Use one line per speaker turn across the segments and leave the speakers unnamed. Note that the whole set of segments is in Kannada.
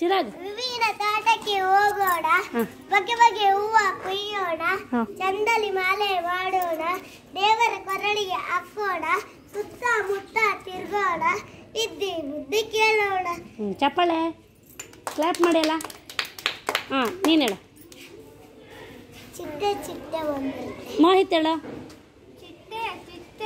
ಚಿರಾಗ್
ಹೂವಿನ ತೋಟಕ್ಕೆ ಹೋಗೋಣ
ಹ.
ಬಗೆ ಬಗೆ ಹೂವ ಕೊಯ್ಯೋಣ
ಹ.
ಚಂದಲಿ ಮಾಲೆ ಮಾಡೋಣ ದೇವರ ಕೊರಳಿಗೆ ಹಾಕೋಣ ಸುತ್ತ ಮುತ್ತ ತಿರ್ಗೋಣ ಇದ್ದಿ ಬುದ್ಧಿ ಕೇಳೋಣ
ಹ್ಞೂ ಚಪ್ಪಾಳೆ ಕ್ಲಾಪ್ ಮಾಡಿ ಅಲ್ಲ ಹಾಂ ನೀನು ಹೇಳು
ಚಿಟ್ಟೆ ಚಿಟ್ಟೆ ಒಂದು
ಮೋಹಿತ್ ಹೇಳು
ಚಿಟ್ಟೆ ಚಿಟ್ಟೆ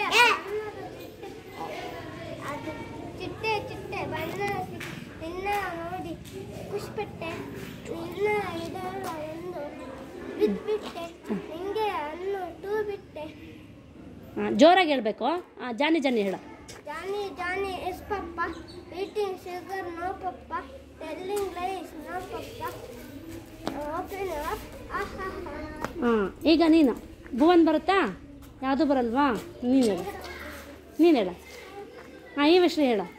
ಅದು ಚಿಟ್ಟೆ ಚಿಟ್ಟೆ ಬಣ್ಣ ನಿನ್ನ ನೋಡಿ ಖುಷಿಪಟ್ಟೆ ನಿನ್ನ ಇದರ ಒಂದು ಬಿಟ್ಬಿಟ್ಟೆ ನಿಂಗೆ ಅನ್ನು ಟೂ ಬಿಟ್ಟೆ
ಹಾಂ ಜೋರಾಗಿ ಹೇಳಬೇಕು ಹಾಂ ಜಾನಿ ಜಾನಿ ಹೇಳು
Johnny Johnny yes papa eating sugar no papa telling lies no papa open
ಹಾಂ ಈಗ ನೀನು ಭುವನ್ ಬರುತ್ತಾ ಯಾವುದು ಬರಲ್ವಾ ನೀನು ಹೇಳು ನೀನು ಹೇಳು ಹಾಂ ಈ ವಿಷಯ ಹೇಳು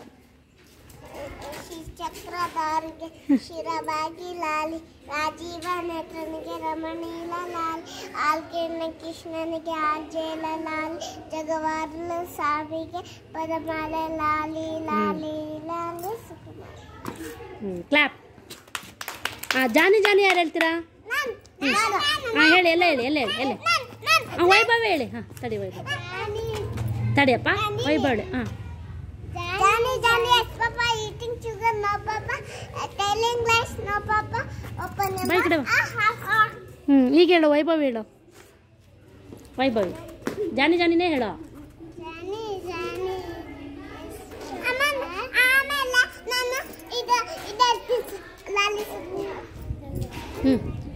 ಚಕ್ರಧಾರಿಗೆ ಶಿರಬಾಗಿ ಲಾಲಿ ರಾಜೀವ ನೇತ್ರನಿಗೆ ರಮಣೀಲ ಲಾಲ್ ಆಲ್ಕೆಣ್ಣ ಕೃಷ್ಣನಿಗೆ ಆರ್ಜೇಲ ಲಾಲ್ ಜಗವಾರ್ಲ ಸಾವಿಗೆ ಪದಮಾಲೆ ಲಾಲಿ ಲಾಲಿ ಲಾಲಿ ಸುಕುಮಾರ್
ಹ್ಞೂ ಕ್ಲಾಪ್ ಹಾಂ ಜಾನಿ ಜಾನಿ ಯಾರು ಹೇಳ್ತೀರಾ ಹಾಂ ಹೇಳಿ ಎಲ್ಲ ಹೇಳಿ ಎಲ್ಲ ಹೇಳಿ ಎಲ್ಲ ಹಾಂ ವೈಭವ್ ಹೇಳಿ ಹಾಂ ತಡಿ ವೈಭವ್ ತಡಿಯಪ್ಪ ವೈಭವ್ ಹೇಳಿ ಹಾಂ
Johnny, Johnny, yes, Papa, eating sugar, no, Papa. Uh, telling lies, no, Papa. Open your
Bye,
mouth.
Kadava.
Ah, ah, ah.
ಹ್ಞೂ ಈಗ ಹೇಳು ವೈಭವ್ ಹೇಳು ವೈಭವ್ ಜಾನಿ ಜಾನಿನೇ ಹೇಳು
Johnny, Johnny. ಅಮ್ಮ, ಆಮೇಲೆ ನಾನು ಇದು ಇದು ಲಾಲಿ
ಹ್ಞೂ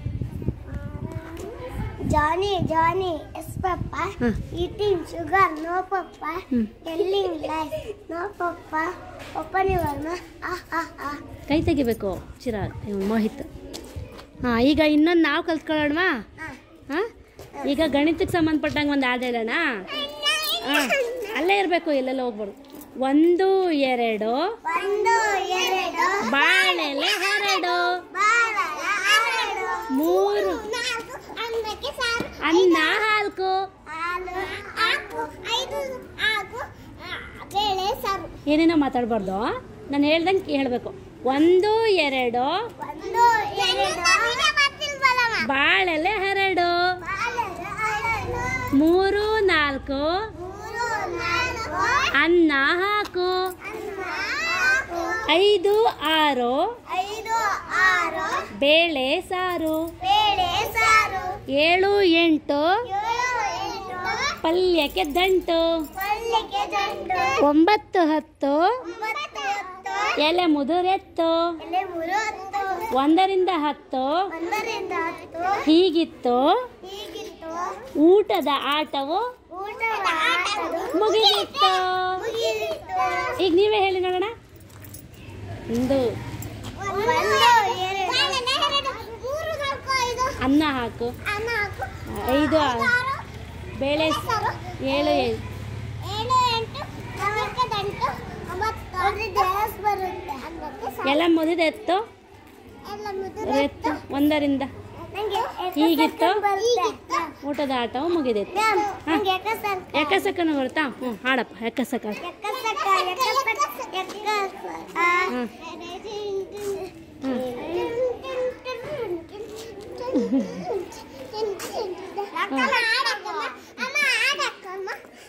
ಜಾನಿ ಜಾನಿ ಎಸ್ ಪಪ್ಪ
ಹ.
Eating sugar no papa
hmm.
Telling lies no papa open your ah ah ಆ
ಕೈ ತೆಗಿಬೇಕು ಚಿರಾಗ್ ಇವ್ನು ಮೋಹಿತ್ ಹಾಂ ಈಗ ಇನ್ನೊಂದು ನಾವು ಕಲ್ತ್ಕೊಳ್ಳೋಣವಾ ಹಾಂ ಈಗ ಗಣಿತಕ್ಕೆ ಸಂಬಂಧಪಟ್ಟಂಗೆ ಒಂದು ಹಾಡು ಹೇಳೋಣ ಹಾಂ ಅಲ್ಲೇ ಇರಬೇಕು ಎಲ್ಲೆಲ್ಲ ಹೋಗ್ಬಾರ್ದು ಒಂದು ಎರಡು
ಒಂದು ಎರಡು
ಬಾಳೆಲೆ ಹರಡು
ಬಾಳಲ ಎರಡು
ಮೂರು
ನಾಲ್ಕು ಅನ್ನಕ್ಕೆ ಸಾರು
ಅನ್ನ ಹಾಲ್ಕು
ಹಾಲು ಹಾಕು ಐದು ಹಾಕು ಆ, ಬೇಳೆ ಸಾರು
ಏನೇನೋ ಮಾತಾಡಬಾರ್ದು ನಾನು ಹೇಳ್ದಂಗೆ ಹೇಳಬೇಕು ಒಂದು ಎರಡು
ಒಂದು ಎರಡು
ಬಾಳೆಲೆ ಹರಡು
ಬಾಳೆಲೆ ಎರಡು
ಮೂರು ನಾಲ್ಕು
ಮೂರು ನಾಲ್ಕು
ಅನ್ನ ಹಾಕು
ಅನ್ನ ಹಾಕು
ಐದು ಆರು
ಐದು ಆರು
ಬೇಳೆ ಸಾರು
ಬೇಳೆ ಸಾರು
ಏಳು ಎಂಟು
ಏಳು ಎಂಟು
ಪಲ್ಯಕ್ಕೆ ದಂಟು
ಪಲ್ಯಕ್ಕೆ ದಂಡು
ಒಂಬತ್ತು ಹತ್ತು
ಒಂಬತ್ತು ಹತ್ತು
ಎಲೆ ಮುದುರೆತ್ತು
ಎಲೆ ಮೂರು ಹತ್ತು
ಒಂದರಿಂದ ಹತ್ತು
ಒಂದರಿಂದ ಹತ್ತು
ಹೀಗಿತ್ತು
ಹೀಗಿತ್ತು
ಊಟದ ಆಟವು
ಊಟದ ಆಟವು
ಮುಗಿದಿತ್ತು
ಮುಗಿದಿತ್ತು
ಈಗ ನೀವೇ ಹೇಳಿ ನೋಡೋಣ ಒಂದು
ಒಂದು ಎರಡು ಮೂರು ನಾಲ್ಕು ಐದು
ಅನ್ನ ಹಾಕು
ಅನ್ನ ಹಾಕು
ಐದು ಆರು
ಆರು
ಬೇಳೆ ಸ- ಏಳು ಏಳು
ಏಳು ಎಂಟು ಒಂಬತ್ತು ದಂಟು ಒಂಬತ್ತು ಗ್ಯಾಸ್ ಬರುತ್ತೆ ಅನ್ನಕ್ಕೆ ಸಾಕು.
ಎಲ್ಲ ಮುಗಿದೆತ್ತು
ಎಲ್ಲ ಮುದ್ದು
ಎತ್ತು ಒಂದರಿಂದ
ನಂಗೆ
ಹೀಗಿತ್ತು?
ಬರುತ್ತೆ
ಊಟದ ಆಟವು ಮುಗಿದೆತ್ತು
ಮ್ಯಾಮ್,
ಹಾ.
ನಂಗೆ ಎಕಸಕ್ಕ
ಎಕ್ಕಸಕ್ಕನ ಬರ್ತಾ ಹ್ಞೂ ಹಾಡಪ್ಪ ಎಕ್ಕಸಕ್ಕ
ಎಕಸಕ್ಕ ಎಕಸಕ್ಕ ಎಕಸ ಆ.
ಹ್ಮ್. ಹ್ಮ್.
ಅಮ್ಮ ಆಡಕ್ಕಮ್ಮ. ಅಮ್ಮ ಆಡಕ್ಕಮ್ಮ.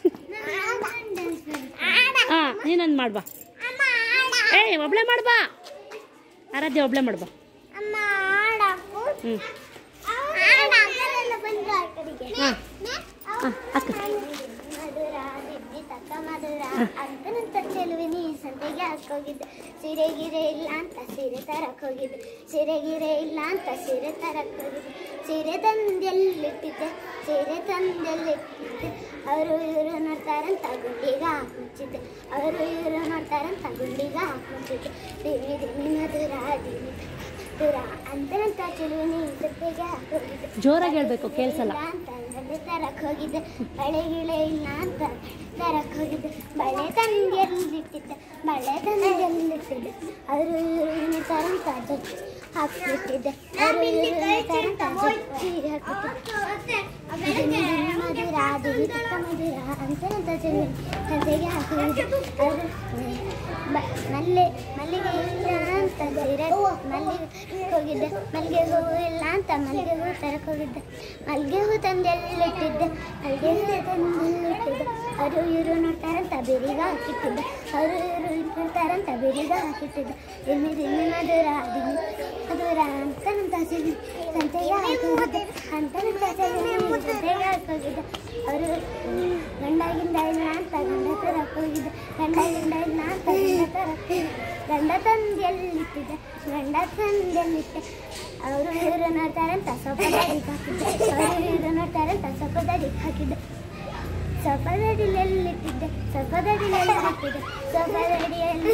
ಆಡ.
ಹಾಂ ನೀನೊಂದು ಮಾಡ್ಬಾ
ಅಮ್ಮ ಆಡ.
ಏಯ್ ಒಬ್ಳೆ ಮಾಡ್ಬಾ ಆರಾಧ್ಯ ಒಬ್ಳೆ ಮಾಡ್ಬಾ
ಅಮ್ಮ ಆಡಕ್ಕು.
ಹ್ಞೂ
ಆಡ. ಅಕ್ಕರೆಲ್ಲ ಬಂದ್ರು ಆ ಕಡೆಗೆ.
ಹಾಂ
ಮ್ಯಾಮ್,
ಹಾಂ ಅಕ್ಕ
ಮಧುರ ದಿಬ್ಬಿ ತಕ್ಕ ಮಧುರ ಅಂತನಂತ ಚೆಲುವಿನಿ ಸಂತೆಗೆ ಹಾಕೋಗಿದ್ದೆ ಸೀರೆ ಗಿರೆ ಇಲ್ಲ ಅಂತ ಸೀರೆ ತರಕ್ ಹೋಗಿದ್ದೆ ಸೀರೆ ಗಿರೆ ಇಲ್ಲ ಅಂತ ಸೀರೆ ತರಕ್ ಹೋಗಿದ್ದೆ ಸೀರೆ ತಂದೆಲ್ಲಿಟ್ಟಿದ್ದೆ ಸೀರೆ ತಂದೆಲ್ಲಿಟ್ಟಿದ್ದೆ ಅವರು ಇವರು ನೋಡ್ತಾರಂತ ಗುಂಡಿಗ ಹಾಕ್ಮುಚ್ಚಿದ್ದೆ ಅವರು ಇವರು ನೋಡ್ತಾರಂತ ಗುಂಡಿಗ ಹಾಕ್ಮುಚ್ಚಿದ್ದೆ ದಿನಿ ದಿನಿ ಮಧುರ ದಿನಿ ಮಧುರ ಅಂತನಂತ ಚೆಲುವಿನಿ ಸಂತೆಗೆ ಹಾಕೋಗಿದ್ದೆ
ಜೋರಾಗಿ ಹೇಳ್ಬೇಕು ಕೇಳಿಸಲ್ಲ
ಇಲ್ಲ ಅಂತ ಬಳೆ ತರಕ್ ಹೋಗಿದ್ದೆ ಬಳೆ ಗಿಳೆ ಇಲ್ಲ ಅಂತ ತರಕ್ ಹೋಗಿದ್ದೆ ಬಳೆ ತಂದೆಲ್ಲಿಟ್ಟಿದ್ದೆ ಬಳೆ ತಂದೆಲ್ಲಿಟ್ಟಿದ್ದೆ ಅವರು ಇವರು ತರಂತ ಹಾಕ್ಬಿಟ್ಟಿದ್ದೆ ಅವರು ಇವರು ನೋಡ್ತಾರಂತ ಸೀರೆ ಹಾಕ್ಬಿಟ್ಟಿದ್ದೆ ಮಧುರ ದೇವಿ ತಕ್ಕ ಮಧುರ ಅಂತನಂತ ಚೆಲ್ಲಿ ಸಂತೆಗೆ ಹಾಕಿದ್ದು ಅವರು ಮಲ್ಲೆ ಮಲ್ಲಿಗೆ ಇಲ್ಲ ಅಂತ ಸೀರೆ ಮಲ್ಲಿಗೆ ಹೋಗಿದ್ದೆ ಮಲ್ಲಿಗೆ ಹೂವು ಇಲ್ಲ ಅಂತ ಮಲ್ಲಿಗೆ ಹೂವು ತರಕ್ಕೆ ಹೋಗಿದ್ದೆ ಮಲ್ಲಿಗೆ ಹೂ ತಂದೆಲ್ಲಿಟ್ಟಿದ್ದೆ ಮಲ್ಲಿಗೆ ಹೂ ತಂದೆಲ್ಲಿಟ್ಟಿದ್ದೆ ಅವರು ಇವರು ನೋಡ್ತಾರಂತ ಬೆರಿಗ ಹಾಕಿಟ್ಟಿದ್ದೆ ಅವರು ಇವರು ನೋಡ್ತಾರಂತ ಬೆರಿಗ ಹಾಕಿಟ್ಟಿದ್ದೆ ದಿಮ್ಮಿ ದಿಮ್ಮಿ ಮಧುರ ದಿಮ್ಮಿ ಮಧುರ ಅಂತನಂತ ಚೆಲ್ಲಿ ಸಂತೆಗೆ ಹಾಕಿದ್ದೆ ಅಂತನಂತ ಚೆಲ್ಲಿ ಸಂತೆಗೆ ಹಾಕೋಗಿದ್ದೆ ಅವರು ಗಂಡಗಿಂದ ಇಲ್ಲ ಅಂತ ಗಂಡ ತರಕ್ಕೆ ಹೋಗಿದ್ದೆ ಗಂಡಗಿಂದ ಇಲ್ಲ ಅಂತ ಗಂಡ ತರಕ್ಕೆ ಗಂಡ ತಂದೆಲ್ಲಿಟ್ಟಿದ್ದೆ ಗಂಡ ತಂದೆಲ್ಲಿಟ್ಟೆ ಅವರು ಇವರು ನೋಡ್ತಾರಂತ ಸ್ವಲ್ಪ ದಾಡಿಗೆ ಹಾಕಿದ್ದೆ ಅವರು ಇವರು ನೋಡ್ತಾರಂತ ಸ್ವಲ್ಪ ದಾಡಿಗೆ ಹಾಕಿದ್ದೆ ಸ್ವಲ್ಪ ದಡಿಲೆಲ್ಲಿಟ್ಟಿದ್ದೆ ಸ್ವಲ್ಪ ದಡಿಲೆಲ್ಲಿಟ್ಟಿದ್ದೆ ಸ್ವಲ್ಪ ದಡಿಯಲ್ಲಿ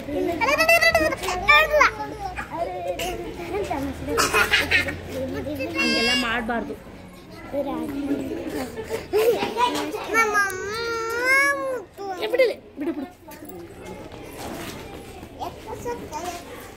ಅವರು ಇವರು ನೋಡ್ತಾರಂತ ಮೊಸರು
ಹಂಗೆಲ್ಲ ಮಾಡಬಾರ್ದು ಬಿಡು ಬಿಡು ಬಿಡು